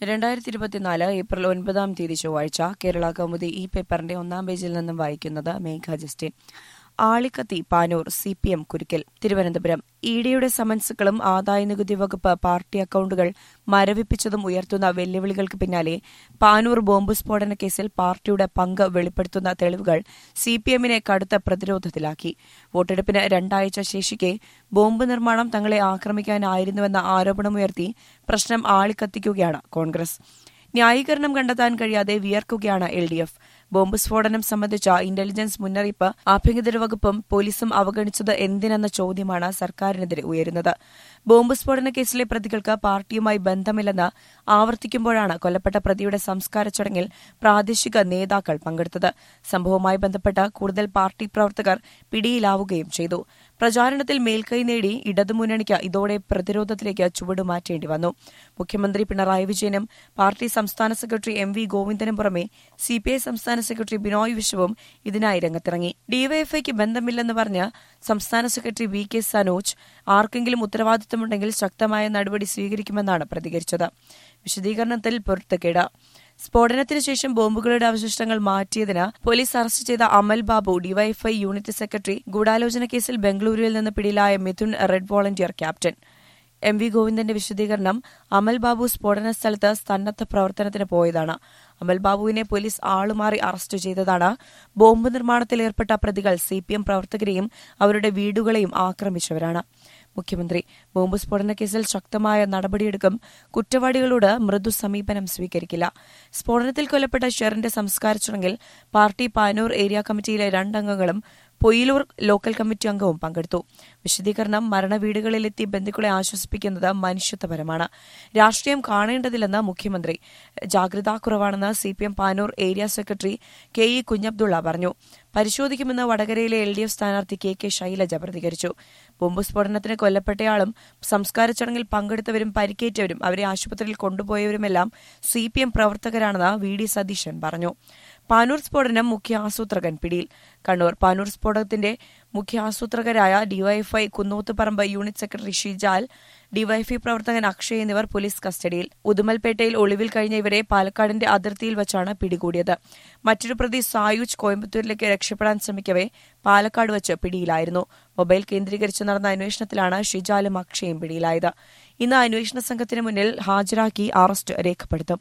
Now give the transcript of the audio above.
രണ്ടായിരത്തി ഇരുപത്തിനാല് ഏപ്രിൽ ഒൻപതാം തീയതി ചൊവ്വാഴ്ച കേരള കൗമുദി ഈ പേപ്പറിന്റെ ഒന്നാം പേജിൽ നിന്നും വായിക്കുന്നത് മേഘ ജസ്റ്റിൻ ആളിക്കത്തി പാനൂർ സി പി എം കുരുക്കൽ തിരുവനന്തപുരം ഇഡിയുടെ സമൻസുകളും ആദായനികുതി വകുപ്പ് പാർട്ടി അക്കൌണ്ടുകൾ മരവിപ്പിച്ചതും ഉയർത്തുന്ന വെല്ലുവിളികൾക്ക് പിന്നാലെ പാനൂർ ബോംബ് സ്ഫോടന കേസിൽ പാർട്ടിയുടെ പങ്ക് വെളിപ്പെടുത്തുന്ന തെളിവുകൾ സി പി എമ്മിനെ കടുത്ത പ്രതിരോധത്തിലാക്കി വോട്ടെടുപ്പിന് രണ്ടാഴ്ച ശേഷിക്കെ ബോംബ് നിർമ്മാണം തങ്ങളെ ആക്രമിക്കാനായിരുന്നുവെന്ന ആരോപണമുയർത്തി പ്രശ്നം ആളിക്കത്തിക്കുകയാണ് കോൺഗ്രസ് ന്യായീകരണം കണ്ടെത്താൻ കഴിയാതെ വിയർക്കുകയാണ് എൽ ഡി എഫ് ബോംബ് സ്ഫോടനം സംബന്ധിച്ച ഇന്റലിജൻസ് മുന്നറിയിപ്പ് ആഭ്യന്തര വകുപ്പും പോലീസും അവഗണിച്ചത് എന്തിനെന്ന ചോദ്യമാണ് സർക്കാരിനെതിരെ ഉയരുന്നത് ബോംബ് സ്ഫോടന കേസിലെ പ്രതികൾക്ക് പാർട്ടിയുമായി ബന്ധമില്ലെന്ന് ആവർത്തിക്കുമ്പോഴാണ് കൊല്ലപ്പെട്ട പ്രതിയുടെ സംസ്കാര ചടങ്ങിൽ പ്രാദേശിക നേതാക്കൾ പങ്കെടുത്തത് സംഭവവുമായി ബന്ധപ്പെട്ട് കൂടുതൽ പാർട്ടി പ്രവർത്തകർ പിടിയിലാവുകയും ചെയ്തു പ്രചാരണത്തിൽ മേൽക്കൈ നേടി ഇടതുമുന്നണിക്ക് ഇതോടെ പ്രതിരോധത്തിലേക്ക് ചുവടുമാറ്റേണ്ടി വന്നു മുഖ്യമന്ത്രി പിണറായി വിജയനും പാർട്ടി സംസ്ഥാന സെക്രട്ടറി എം വി ഗോവിന്ദനും പുറമെ സിപിഐ സംസ്ഥാന സെക്രട്ടറി ബിനോയ് വിശ്വവും ഇതിനായി രംഗത്തിറങ്ങി ഡിവൈഎഫ്ഐക്ക് ബന്ധമില്ലെന്ന് പറഞ്ഞ് സംസ്ഥാന സെക്രട്ടറി വി കെ സനോജ് ആർക്കെങ്കിലും ഉത്തരവാദിത്തമുണ്ടെങ്കിൽ ശക്തമായ നടപടി സ്വീകരിക്കുമെന്നാണ് പ്രതികരിച്ചത് വിശദീകരണത്തിൽ പൊരുത്തക്കേട് സ്ഫോടനത്തിന് ശേഷം ബോംബുകളുടെ അവശിഷ്ടങ്ങൾ മാറ്റിയതിന് പോലീസ് അറസ്റ്റ് ചെയ്ത Amal Babu DYFI unit secretary ഗൂഢാലോചന കേസിൽ ബംഗളൂരുവിൽ നിന്ന് പിടിയിലായ Mithun red volunteer captain M V ഗോവിന്ദന്റെ വിശദീകരണം അമൽ ബാബു സ്ഫോടന സ്ഥലത്ത് സന്നദ്ധ പ്രവർത്തനത്തിന് പോയതാണ് അമൽ ബാബുവിനെ പോലീസ് ആളുമാറി അറസ്റ്റ് ചെയ്തതാണ് ബോംബ് നിർമ്മാണത്തിൽ ഏർപ്പെട്ട പ്രതികൾ സി പി എം പ്രവർത്തകരെയും അവരുടെ വീടുകളെയും ആക്രമിച്ചവരാണ് മുഖ്യമന്ത്രി ബോംബ് സ്ഫോടന കേസിൽ ശക്തമായ നടപടിയെടുക്കും കുറ്റവാളികളോട് മൃദു സമീപനം സ്വീകരിക്കില്ല സ്ഫോടനത്തിൽ കൊല്ലപ്പെട്ട ഷെറിന്റെ സംസ്കാര ചടങ്ങിൽ പാർട്ടി പാനൂർ ഏരിയ കമ്മിറ്റിയിലെ രണ്ടംഗങ്ങളും പൊയിലൂർ ലോക്കൽ കമ്മിറ്റി അംഗവും പങ്കെടുത്തു വിശദീകരണം മരണവീടുകളിലെത്തി ബന്ധുക്കളെ ആശ്വസിപ്പിക്കുന്നത് മനുഷ്യത്വപരമാണ് രാഷ്ട്രീയം കാണേണ്ടതില്ലെന്ന് മുഖ്യമന്ത്രി ജാഗ്രതാക്കുറവാണെന്ന് C P M Panoor area secretary K E Kunhabdulla പറഞ്ഞു പരിശോധിക്കുമെന്ന് വടകരയിലെ എൽ ഡി എഫ് സ്ഥാനാർത്ഥി കെ കെ ശൈലജ പ്രതികരിച്ചു ബോംബ് സ്ഫോടനത്തിന് കൊല്ലപ്പെട്ടയാളും സംസ്കാര ചടങ്ങിൽ പങ്കെടുത്തവരും പരിക്കേറ്റവരും അവരെ ആശുപത്രിയിൽ കൊണ്ടുപോയവരുമെല്ലാം സി പി എം പ്രവർത്തകരാണെന്ന് വി ഡി സതീശൻ പറഞ്ഞു പാനൂർ സ്ഫോടനം മുഖ്യ ആസൂത്രകൻ പിടിയിൽ കണ്ണൂർ പാനൂർ സ്ഫോടനത്തിന്റെ മുഖ്യ ആസൂത്രകരായ DYFI Kunnothuparamba unit secretary Shijal DYFI പ്രവർത്തകൻ അക്ഷയ് എന്നിവർ പോലീസ് കസ്റ്റഡിയിൽ ഉദുമൽപേട്ടയിൽ ഒളിവിൽ കഴിഞ്ഞ ഇവരെ പാലക്കാടിന്റെ അതിർത്തിയിൽ വച്ചാണ് പിടികൂടിയത് മറ്റൊരു പ്രതി സായുജ് കോയമ്പത്തൂരിലേക്ക് രക്ഷപ്പെടാൻ ശ്രമിക്കവെ പാലക്കാട് വച്ച് പിടിയിലായിരുന്നു മൊബൈൽ കേന്ദ്രീകരിച്ച് നടന്ന അന്വേഷണത്തിലാണ് ഷിജാലും അക്ഷയും പിടിയിലായത് ഇന്ന് അന്വേഷണ സംഘത്തിന് മുന്നിൽ ഹാജരാക്കി അറസ്റ്റ് രേഖപ്പെടുത്തും